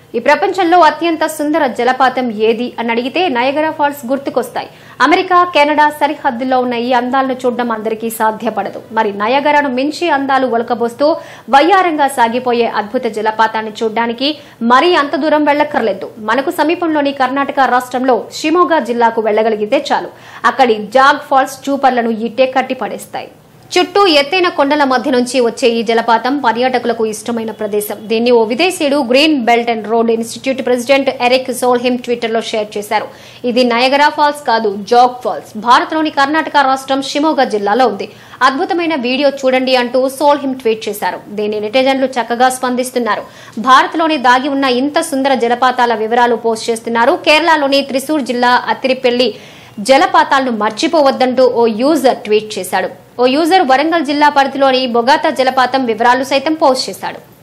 ఈ ప్రపంచంలో అత్యంత సుందర జలపాతం ఏది అని అడిగితే నయగరా ఫాల్స్ గుర్తుకొస్తాయి అమెరికా కెనడా సరిహద్దుల్లో ఉన్న ఈ అందాలను చూడడం అందరికీ సాధ్యపడదు మరి నయగరాను మించి అందాలు ఒలకబోస్తూ వయ్యారంగా సాగిపోయే అద్భుత జలపాతాన్ని చూడడానికి మరీ అంత దూరం వెళ్లక్కర్లేదు మనకు సమీపంలోని కర్ణాటక రాష్ట్రంలో షిమోగా జిల్లాకు వెళ్లగలిగితే చాలు అక్కడి జాగ్ ఫాల్స్ చూపర్లను ఇట్టే కట్టి పడేస్తాయి చుట్టూ ఎత్తైన కొండల మధ్య నుంచి వచ్చే ఈ జలపాతం పర్యాటకులకు ఇష్టమైన ప్రదేశం దీన్ని ఓ విదేశీయుడు Green Belt and Road Institute President Erik Solheim Twitter లో షేర్ చేశారు ఇది నయగరా ఫాల్స్ కాదు జాగ్ ఫాల్స్ భారత్లోని కర్ణాటక రాష్ట్రం షిమోగా జిల్లాలో ఉంది అద్భుతమైన వీడియో చూడండి అంటూ సోల్హిమ్ ట్వీట్ చేశారు దీన్ని నెటిజన్లు చక్కగా స్పందిస్తున్నారు భారత్లోని దాగి ఉన్న ఇంత సుందర జలపాతాల వివరాలు పోస్ట్ చేస్తున్నారు కేరళలోని త్రిశూర్ జిల్లా అత్తిరిపెల్లి జలపాతాలను మర్చిపోవద్దంటూ ఓ యూజర్ ట్వీట్ చేశాడు ఓ యూజర్ వరంగల్ జిల్లా పరిధిలోని బొగాతా జలపాతం వివరాలు సైతం పోస్ట్ చేశాడు